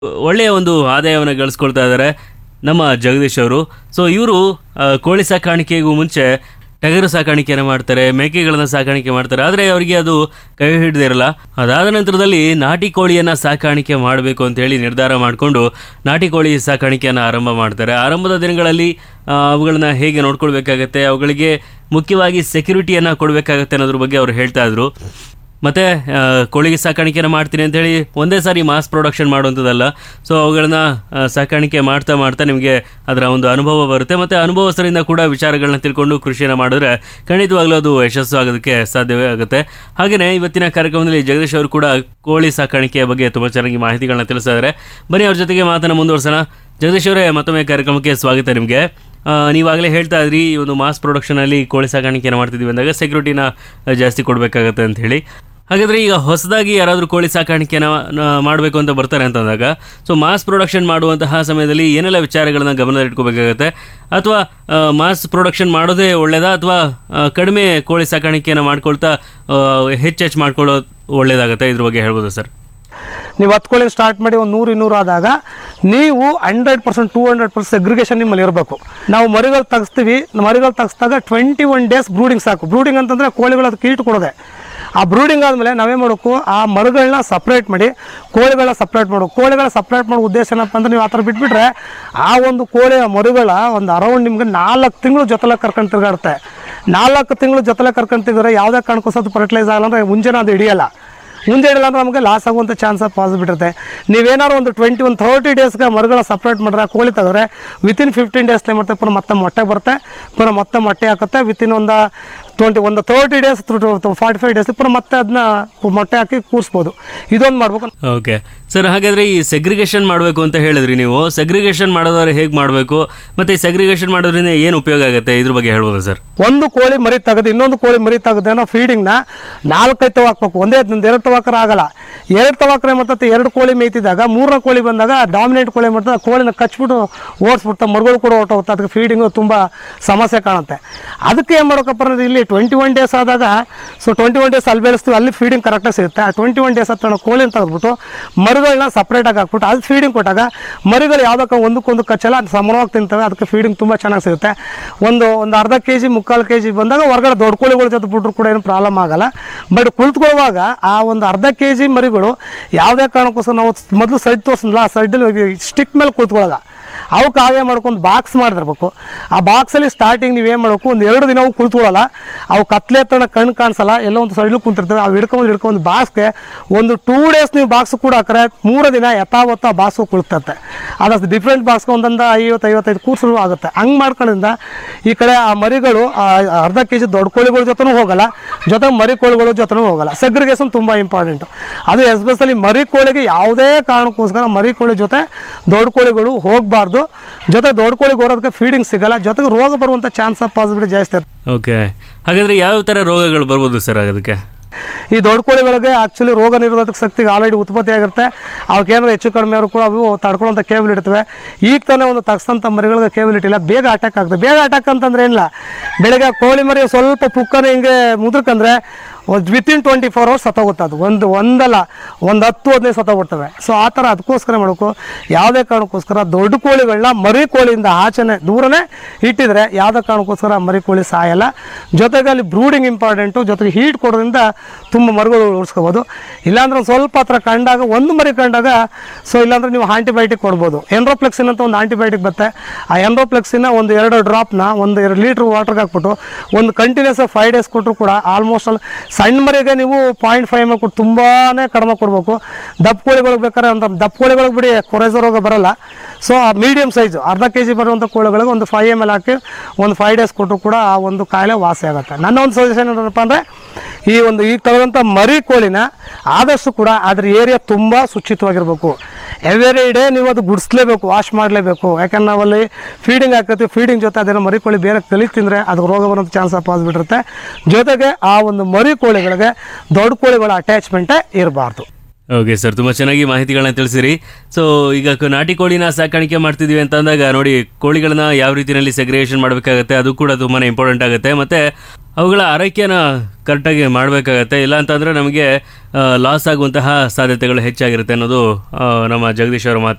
ಒಳ್ಳೆಯ ಒಂದು ಆದಾಯವನ್ನು ಗಳಿಸ್ಕೊಳ್ತಾ ಇದ್ದಾರೆ ನಮ್ಮ ಜಗದೀಶ್ ಅವರು ಸೊ ಇವರು ಕೋಳಿ ಸಾಕಾಣಿಕೆಗೂ ಮುಂಚೆ ಟಗರು ಸಾಕಾಣಿಕೆಯನ್ನು ಮಾಡ್ತಾರೆ ಮೇಕೆಗಳನ್ನ ಸಾಕಾಣಿಕೆ ಮಾಡ್ತಾರೆ ಆದರೆ ಅವರಿಗೆ ಅದು ಕೈ ಹಿಡಿದಿರಲ್ಲ ಅದಾದ ನಂತರದಲ್ಲಿ ನಾಟಿ ಕೋಳಿಯನ್ನ ಸಾಕಾಣಿಕೆ ಮಾಡಬೇಕು ಅಂತ ಹೇಳಿ ನಿರ್ಧಾರ ಮಾಡಿಕೊಂಡು ನಾಟಿ ಕೋಳಿ ಸಾಕಾಣಿಕೆಯನ್ನು ಆರಂಭ ಮಾಡ್ತಾರೆ ಆರಂಭದ ದಿನಗಳಲ್ಲಿ ಆ, ಅವುಗಳನ್ನ ಹೇಗೆ ನೋಡ್ಕೊಳ್ಬೇಕಾಗತ್ತೆ ಅವುಗಳಿಗೆ ಮುಖ್ಯವಾಗಿ ಸೆಕ್ಯೂರಿಟಿಯನ್ನು ಕೊಡಬೇಕಾಗತ್ತೆ ಅನ್ನೋದ್ರ ಬಗ್ಗೆ ಅವರು ಹೇಳ್ತಾ ಇದ್ರು ಮತ್ತೆ ಆ, ಕೋಳಿಗೆ ಸಾಕಾಣಿಕೆನ ಮಾಡ್ತೀನಿ ಅಂತ ಹೇಳಿ ಒಂದೇ ಸಾರಿ ಮಾಸ್ ಪ್ರೊಡಕ್ಷನ್ ಮಾಡುವಂಥದ್ದಲ್ಲ ಸೊ ಅವುಗಳನ್ನ ಆ, ಸಾಕಾಣಿಕೆ ಮಾಡ್ತಾ ಮಾಡ್ತಾ ನಿಮಗೆ ಅದರ ಒಂದು ಅನುಭವ ಬರುತ್ತೆ ಮತ್ತೆ ಅನುಭವಸ್ಥರಿಂದ ಕೂಡ ವಿಚಾರಗಳನ್ನ ತಿಳ್ಕೊಂಡು ಕೃಷಿಯನ್ನು ಮಾಡಿದ್ರೆ ಖಂಡಿತವಾಗ್ಲೂ ಅದು ಯಶಸ್ಸು ಆಗೋದಕ್ಕೆ ಸಾಧ್ಯವೇ ಆಗುತ್ತೆ ಹಾಗೆಯೇ ಇವತ್ತಿನ ಕಾರ್ಯಕ್ರಮದಲ್ಲಿ ಜಗದೀಶ್ ಅವರು ಕೂಡ ಕೋಳಿ ಸಾಕಾಣಿಕೆಯ ಬಗ್ಗೆ ತುಂಬ ಚೆನ್ನಾಗಿ ಮಾಹಿತಿಗಳನ್ನ ತಿಳಿಸ್ತಾ ಇದ್ದಾರೆ ಬನ್ನಿ ಅವ್ರ ಜೊತೆಗೆ ಮಾತನ್ನ ಮುಂದುವರ್ಸೋಣ ಜಗದೀಶ್ ಅವರೇ ಮತ್ತೊಮ್ಮೆ ಕಾರ್ಯಕ್ರಮಕ್ಕೆ ಸ್ವಾಗತ ನಿಮಗೆ ನೀವಾಗಲೇ ಹೇಳ್ತಾ ಇದ್ರಿ ಈ ಒಂದು ಮಾಸ್ ಪ್ರೊಡಕ್ಷನಲ್ಲಿ ಕೋಳಿ ಸಾಕಾಣಿಕೆಯನ್ನು ಮಾಡ್ತಿದ್ದೀವಿ ಅಂದಾಗ ಸೆಕ್ಯೂರಿಟಿನ ಜಾಸ್ತಿ ಕೊಡಬೇಕಾಗತ್ತೆ ಅಂತ ಹೇಳಿ ಹಾಗಾದ್ರೆ ಈಗ ಹೊಸದಾಗಿ ಯಾರಾದರೂ ಕೋಳಿ ಸಾಕಾಣಿಕೆನ ಮಾಡಬೇಕು ಅಂತ ಬರ್ತಾರೆ ಅಂತಂದಾಗ ಸೊ ಮಾಸ್ ಪ್ರೊಡಕ್ಷನ್ ಮಾಡುವಂತಹ ಸಮಯದಲ್ಲಿ ಏನೆಲ್ಲ ವಿಚಾರಗಳನ್ನ ಗಮನದಲ್ಲಿ ಇಟ್ಕೋಬೇಕಾಗತ್ತೆ ಅಥವಾ ಮಾಸ್ ಪ್ರೊಡಕ್ಷನ್ ಮಾಡೋದೇ ಒಳ್ಳೇದಾ ಅಥವಾ ಕಡಿಮೆ ಕೋಳಿ ಸಾಕಾಣಿಕೆಯನ್ನು ಮಾಡ್ಕೊಳ್ತಾ ಹೆಚ್ಚೆಚ್ಚು ಮಾಡ್ಕೊಳ್ಳೋದು ಒಳ್ಳೇದಾಗತ್ತೆ ಇದ್ರ ಬಗ್ಗೆ ಹೇಳ್ಬೋದು ಸರ್ ನೀವು ಹತ್ತು ಕೋಳಿ ಸ್ಟಾರ್ಟ್ ಮಾಡಿ ಒಂದು ನೂರು ಇನ್ನೂರು ಆದಾಗ ನೀವು hundred percent two hundred percent segregation ನಿಮ್ಮಲ್ಲಿ ಇರಬೇಕು ನಾವು ಮರಿಗಳು ತೆಗಿಸ್ತೀವಿ ಮರಿಗಳು ತೆಗಿಸಿದಾಗ ಟ್ವೆಂಟಿ ಒನ್ ಡೇಸ್ ಬ್ರೂಡಿಂಗ್ ಸಾಕು ಬ್ರೂಡಿಂಗ್ ಅಂತಂದರೆ ಕೋಳಿಗಳು ಅದಕ್ಕೆ ಈಟ್ ಕೊಡೋದೆ ಆ ಬ್ರೂಡಿಂಗ್ ಆದಮೇಲೆ ನಾವೇ ಮಾಡಬೇಕು ಆ ಮರುಗಳನ್ನ ಸಪ್ರೇಟ್ ಮಾಡಿ ಕೋಳಿಗಳನ್ನ ಸಪ್ರೇಟ್ ಮಾಡಬೇಕು ಕೋಳಿಗಳ ಸಪ್ರೇಟ್ ಮಾಡೋ ಉದ್ದೇಶ ಏನಪ್ಪ ಅಂದ್ರೆ ನೀವು ಆ ಥರ ಬಿಟ್ಬಿಟ್ರೆ ಆ ಒಂದು ಕೋಳಿಯ ಮರುಗಳ ಒಂದು ಅರೌಂಡ್ ನಿಮ್ಗೆ ನಾಲ್ಕು ತಿಂಗಳು ಜೊತೆಲೆ ಕರ್ಕೊಂಡು ತಿರ್ಗಾಡುತ್ತೆ ನಾಲ್ಕು ತಿಂಗಳು ಜೊತೆಲೆ ಕರ್ಕೊಂಡು ತಿರ್ಗಿದ್ರೆ ಯಾವುದೇ ಕಾರಣಕ್ಕೋಸ್ಕರ ಫರ್ಟಿಲೈಸ್ ಆಗಲ್ಲ ಅಂದರೆ ಮುಂಚೆನೇ ಅದು ಹಿಡಿಯಲ್ಲ ಮುಂದೆ ಹಿಡಿಲ್ಲ ಅಂದ್ರೆ ನಮಗೆ ಲಾಸ್ ಆಗುವಂಥ ಚಾನ್ಸ್ ಪಾಸಿಬಿಟ್ ಇರುತ್ತೆ ನೀವೇನಾದ್ರು ಒಂದು ಟ್ವೆಂಟಿ ಒಂದು ಥರ್ಟಿ ಡೇಸ್ಗೆ ಮರುಗಳ ಸಪ್ರೇಟ್ ಮಾಡಿದ್ರೆ ಕೋಳಿ ತೆಗೆದ್ರೆ ವಿತಿನ್ ಫಿಫ್ಟೀನ್ ಡೇಸ್ ಮಾಡ್ತಾರೆ ಪುನಃ ಮತ್ತೆ ಮೊಟ್ಟೆ ಬರುತ್ತೆ ಪುನಃ ಮತ್ತೆ ಮೊಟ್ಟೆ ಹಾಕುತ್ತೆ ವಿತಿನ್ ಒಂದು ಟ್ವೆಂಟಿ ಒಂದು thirty days forty five days ಪುನಃ ಮತ್ತೆ ಅದನ್ನ ಮೊಟ್ಟೆ ಹಾಕಿ ಕೂರಿಸ್ಬೋದು ಇದೊಂದು ಮಾಡ್ಬೇಕು ಓಕೆ ಸರ್ ಹಾಗಾದ್ರೆ ಈ ಸೆಗ್ರಿಗೇಷನ್ ಮಾಡಬೇಕು ಅಂತ ಹೇಳಿದ್ರಿ ನೀವು ಸೆಗ್ರಿಗೇಷನ್ ಮಾಡೋದಾದ್ರೆ ಹೇಗೆ ಮಾಡಬೇಕು ಮತ್ತೆ ಈ ಸೆಗ್ರಿಗೇಷನ್ ಮಾಡೋದ್ರಿಂದ ಏನು ಉಪಯೋಗ ಆಗುತ್ತೆ ಇದ್ರ ಬಗ್ಗೆ ಹೇಳ್ಬೋದು ಸರ್ ಒಂದು ಕೋಳಿ ಮರಿ ತೆಗೆದು ಇನ್ನೊಂದು ಕೋಳಿ ಮರಿ ತೆಗೆದು ನಾವು ಫೀಡಿಂಗ್ನ ನಾಲ್ಕೈದು ತವ ಹಾಕ್ಬೇಕು ಒಂದೇ ಒಂದು ಎರಡು ತವಾಕರ ಆಗಲ್ಲ ಎರಡು ತವಾಕರೆ ಮತ್ತೆ ಎರಡು ಕೋಳಿ ಮೇಯ್ತಿದ್ದಾಗ ಮೂರನೇ ಕೋಳಿ ಬಂದಾಗ ಡಾಮಿನೇಟ್ ಕೋಳಿ ಮಾಡ್ತದೆ ಆ ಕೋಳಿನ ಕಚ್ಬಿಟ್ಟು ಓಡಿಸ್ಬಿಡ್ತಾ ಮರುಗಳು ಕೂಡ ಹೊರಟೋಗುತ್ತೆ ಅದಕ್ಕೆ ಫೀಡಿಂಗು ತುಂಬ ಸಮಸ್ಯೆ ಕಾಣುತ್ತೆ ಅದಕ್ಕೆ ಏನು ಮಾಡ್ಬೇಕಪ್ಪ ಅಂದ್ರೆ ಇಲ್ಲಿ ಟ್ವೆಂಟಿ ಒನ್ ಡೇಸ್ ಆದಾಗ ಸೊ ಟ್ವೆಂಟಿ ಒನ್ ಡೇಸ್ ಅಲ್ಲಿ ಬೆಳೆಸ್ತೀವಿ ಅಲ್ಲಿ ಫೀಡಿಂಗ್ ಕರೆಕ್ಟಾಗಿ ಸಿಗುತ್ತೆ ಆ ಟ್ವೆಂಟಿ ಒನ್ ಡೇಸ್ ಹತ್ರ ನಾವು ಕೋಳಿನ ತೆಗೆದ್ಬಿಟ್ಟು ಮರಿಗಳನ್ನ ಸಪ್ರೇಟಾಗಿ ಹಾಕ್ಬಿಟ್ಟು ಅದು ಫೀಡಿಂಗ್ ಕೊಟ್ಟಾಗ ಮರಿಗಳು ಯಾವುದಕ್ಕೆ ಒಂದಕ್ಕೊಂದು ಕಚ್ಚಲ್ಲ ಅದು ಸಮವಾಗಿ ತಿಂತವೆ ಅದಕ್ಕೆ ಫೀಡಿಂಗ್ ತುಂಬ ಚೆನ್ನಾಗಿ ಸಿಗುತ್ತೆ ಒಂದು ಒಂದು ಅರ್ಧ ಕೆ ಜಿ ಮುಕ್ಕಾಲು ಕೆ ಜಿ ಬಂದಾಗ ಹೊರಗಡೆ ದೊಡ್ಡ ಕೋಳಿಗಳ ಜೊತೆ ಬಿಟ್ಟರು ಕೂಡ ಏನು ಪ್ರಾಬ್ಲಮ್ ಆಗಲ್ಲ ಬಟ್ ಕುಳಿತುಕೊಳ್ಳುವಾಗ ಆ ಒಂದು ಅರ್ಧ ಕೆ ಜಿ ಮರಿಗಳು ಯಾವುದೇ ಕಾರಣಕ್ಕೋಸ್ಕರ ನಾವು ಮೊದಲು ಸೈಡ್ ತೋರಿಸಿದ್ಲ ಆ ಸೈಡಲ್ಲಿ ಸ್ಟಿಕ್ ಮೇಲೆ ಕುಳಿತುಕೊಳ್ಳೋದ ಅವಕ್ಕೆ ಹಾಗೆ ಮಾಡ್ಕೊಂಡು ಬಾಕ್ಸ್ ಮಾಡಿರ್ಬೇಕು ಆ ಬಾಕ್ಸಲ್ಲಿ ಸ್ಟಾರ್ಟಿಂಗ್ ನೀವು ಏನು ಮಾಡಬೇಕು ಒಂದು ಎರಡು ದಿನ ಅವು ಕುಳಿತುಕೊಳ್ಳಲ್ಲ ಅವು ಕತ್ಲೆ ತನ ಕಣ್ಣು ಕಾಣಿಸಲ್ಲ ಎಲ್ಲ ಒಂದು ಸೈಡ್ಲು ಕುಂತಿರ್ತವೆ ಅವು ಹಿಡ್ಕೊಂಡು ಹಿಡ್ಕೊಂಡು ಬಾಕ್ಸ್ಗೆ ಒಂದು ಟೂ ಡೇಸ್ ನೀವು ಬಾಕ್ಸ್ ಕೂಡ ಹಾಕ್ರೆ ಮೂರು ದಿನ ಯಥಾವತ್ತು ಆ ಬಾಕ್ಸು ಕುಳಿತತ್ತೆ ಅದಷ್ಟು ಡಿಫ್ರೆಂಟ್ ಬಾಕ್ಸ್ಗೆ ಒಂದೊಂದು ಐವತ್ತು ಐವತ್ತೈದು ಕೂರ್ಸಲು ಆಗುತ್ತೆ ಹಂಗೆ ಮಾಡ್ಕೊಳ್ಳೋದ್ರಿಂದ ಈ ಕಡೆ ಆ ಮರಿಗಳು ಆ ಅರ್ಧ ಕೆ ಜಿ ದೊಡ್ಡ ಕೋಳಿಗಳ ಜೊತೆನೂ ಹೋಗಲ್ಲ ಜೊತೆ ಮರಿ ಕೋಳಿಗಳ ಜೊತೆನೂ ಹೋಗಲ್ಲ ಸೆಗ್ರಿಗೇಷನ್ ತುಂಬ ಇಂಪಾರ್ಟೆಂಟು ಅದು ಎಸ್ಪೆಷಲಿ ಮರಿ ಕೋಳಿಗೆ ಯಾವುದೇ ಕಾರಣಕ್ಕೋಸ್ಕರ ಮರಿ ಕೋಳಿ ಜೊತೆ ದೊಡ್ಡ ಕೋಳಿಗಳು ಹೋಗಬಾರ್ದು ಜೊತೆ ದೊಡ್ಡ ಕೋಳಿಗೆ ಹೋಗೋದಕ್ಕೆ ಫೀಡಿಂಗ್ ಸಿಗಲ್ಲ ಜೊತೆಗೆ ರೋಗ ಬರುವಂಥ ಚಾನ್ಸ್ ಆಫ್ ಪಾಸಿಬಿಲಿಟಿ ಜಾಸ್ತಿ ಇರುತ್ತೆ ಓಕೆ ಹಾಗಾದ್ರೆ ಯಾವ ಥರ ರೋಗಗಳು ಬರ್ಬೋದು ಸರ್ ಅದಕ್ಕೆ ಈ ದೊಡ್ಡ ಕೋಳಿಗಳಿಗೆ ಆಕ್ಚುಲಿ ರೋಗ ನಿರೋಧಕ ಶಕ್ತಿ ಆಲ್ರೆಡಿ ಉತ್ಪತ್ತಿ ಆಗಿರುತ್ತೆ ಅವಕ್ಕೆ ಏನಾದ್ರು ಹೆಚ್ಚು ಕಡಿಮೆ ಆದ್ರೂ ಕೂಡ ಅವು ತಡ್ಕೊಳ್ಳೋಂಥ ಕೇಬಲ್ ಇರ್ತವೆ ಈಗ ತಾನೇ ಒಂದು ತಗ್ಸಂಥ ಮರಿಗಳಿಗೆ ಕೇಬಲ್ ಇಲ್ಲ ಬೇಗ ಅಟ್ಯಾಕ್ ಆಗ್ತದೆ ಬೇಗ ಅಟ್ಯಾಕ್ ಅಂತಂದ್ರೆ ಏನಿಲ್ಲ ಬೆಳಗ್ಗೆ ಕೋಳಿ ಮರಿ ಸ್ವಲ್ಪ ಪುಕ್ಕನೆ ಹಿಂಗೆ ಮುದ್ರಕಂದ್ರೆ ವಿತಿನ್ ಟ್ವೆಂಟಿ ಫೋರ್ ಅವರ್ಸ್ ಸತ್ತೋಗುತ್ತೆ ಅದು ಒಂದು ಒಂದಲ್ಲ ಒಂದು ಹತ್ತು ಹದಿನೈದು ಸತ್ತೋಗ್ಬಿಡ್ತವೆ ಸೊ ಆ ಥರ ಅದಕ್ಕೋಸ್ಕರ ಮಾಡಬೇಕು ಯಾವುದೇ ಕಾರಣಕ್ಕೋಸ್ಕರ ದೊಡ್ಡ ಕೋಳಿಗಳನ್ನ ಮರಿ ಕೋಳಿಯಿಂದ ಆಚೆನೆ ದೂರನೇ ಇಟ್ಟಿದ್ರೆ ಯಾವುದೇ ಕಾರಣಕ್ಕೋಸ್ಕರ ಮರಿ ಕೋಳಿ ಸಾಯಲ್ಲ ಜೊತೆಗೆ ಅಲ್ಲಿ ಬ್ರೂಡಿಂಗ್ ಇಂಪಾರ್ಟೆಂಟು ಜೊತೆಗೆ ಹೀಟ್ ಕೊಡೋದ್ರಿಂದ ತುಂಬ ಮರಿಗಳು ಉಳಿಸ್ಕೋಬೋದು ಇಲ್ಲಾಂದ್ರೆ ಒಂದು ಸ್ವಲ್ಪ ಹತ್ರ ಕಂಡಾಗ ಒಂದು ಮರಿ ಕಂಡಾಗ ಸೊ ಇಲ್ಲಾಂದ್ರೆ ನೀವು ಆಂಟಿಬಯೋಟಿಕ್ ಕೊಡ್ಬೋದು ಎಂಡ್ರೋಪ್ಲೆಕ್ಸಿನ್ ಅಂತ ಒಂದು ಆಂಟಿಬಯೋಟಿಕ್ ಬರುತ್ತೆ ಆ ಎಂಡ್ರೋಪ್ಲೆಕ್ಸಿನ ಒಂದು ಎರಡು ಡ್ರಾಪ್ನ ಒಂದು ಎರಡು ಲೀಟ್ರ್ ವಾಟರ್ಗೆ ಹಾಕ್ಬಿಟ್ಟು ಒಂದು ಕಂಟಿನ್ಯೂಸ್ ಫೈವ್ ಡೇಸ್ ಕೊಟ್ಟರು ಕೂಡ ಆಲ್ಮೋಸ್ಟ್ ಅಲ್ಲಿ ಸಣ್ಣ ಮರಿಗೆ ನೀವು ಪಾಯಿಂಟ್ ಫೈವ್ ಎಮ್ ಕೊಟ್ಟು ತುಂಬಾ ಕಡಿಮೆ ಕೊಡಬೇಕು ದಪ್ಪ ಕೋಳಿಗಳಿಗೆ ಬೇಕಾದ್ರೆ ಒಂದು ದಪ್ಪ ಕೋಳಿಗಳಿಗೆ ಬಿಡಿ ಕೊರೆಸ ರೋಗ ಬರಲ್ಲ ಸೊ ಆ ಮೀಡಿಯಮ್ ಸೈಜು ಅರ್ಧ ಕೆ ಜಿ ಬರುವಂಥ ಕೋಳಿಗಳಿಗೆ ಒಂದು ಫೈವ್ ಎಮ್ ಎಲ್ ಹಾಕಿ ಒಂದು ಫೈವ್ ಡೇಸ್ ಕೊಟ್ಟರು ಕೂಡ ಆ ಒಂದು ಕಾಯಿಲೆ ವಾಸಿ ಆಗುತ್ತೆ ನನ್ನ ಒಂದು ಸಜೆಷನ್ ಏನಪ್ಪ ಅಂದರೆ ಈ ಒಂದು ಈಗ ತಗೊಂಥ ಮರಿ ಕೋಳಿನ ಆದಷ್ಟು ಕೂಡ ಅದ್ರ ಏರಿಯಾ ತುಂಬ ಶುಚಿತ್ವವಾಗಿರಬೇಕು ಎವ್ರಿ ಡೇ ನೀವು ಅದು ಗುಡಿಸ್ಲೇಬೇಕು ವಾಶ್ ಮಾಡಲೇಬೇಕು ಯಾಕಂದ್ರೆ ನಾವಲ್ಲಿ ಫೀಡಿಂಗ್ ಹಾಕತ್ತೀವಿ ಫೀಡಿಂಗ್ ಜೊತೆ ಅದನ್ನು ಮರಿ ಕೋಳಿ ಬೇರೆ ಕಲಿ ತಿಂದರೆ ಅದಕ್ಕೆ ರೋಗ ಬರೋಂಥ ಚಾನ್ಸ್ ಪಾಸ್ಬಿಟ್ಟಿರುತ್ತೆ ಜೊತೆಗೆ ಆ ಒಂದು ಮರಿ ಕೋಳಿಗಳಿಗೆ ದೊಡ್ಡ ಕೋಳಿಗಳ ಅಟ್ಯಾಚ್ಮೆಂಟೇ ಇರಬಾರ್ದು ಓಕೆ ಸರ್ ತುಂಬ ಚೆನ್ನಾಗಿ ಮಾಹಿತಿಗಳನ್ನ ತಿಳಿಸಿರಿ ಸೊ ಈಗ ಕ- ನಾಟಿ ಕೋಳಿನ ಸಾಕಾಣಿಕೆ ಮಾಡ್ತಿದೀವಿ ಅಂತ ಅಂದಾಗ ನೋಡಿ ಕೋಳಿಗಳನ್ನ ಯಾವ ರೀತಿಯಲ್ಲಿ ಸೆಗ್ರಿಗೇಷನ್ ಮಾಡಬೇಕಾಗತ್ತೆ ಅದು ಕೂಡ ತುಂಬಾ ಇಂಪಾರ್ಟೆಂಟ್ ಆಗುತ್ತೆ ಮತ್ತೆ ಅವುಗಳ ಆರೈಕೆನ ಕರೆಕ್ಟಾಗಿ ಮಾಡಬೇಕಾಗತ್ತೆ ಇಲ್ಲ ಅಂತಂದರೆ ನಮಗೆ ಲಾಸ್ ಆಗುವಂತಹ ಸಾಧ್ಯತೆಗಳು ಹೆಚ್ಚಾಗಿರುತ್ತೆ ಅನ್ನೋದು ಆ, ನಮ್ಮ ಜಗದೀಶ್ ಅವರ ಮಾತು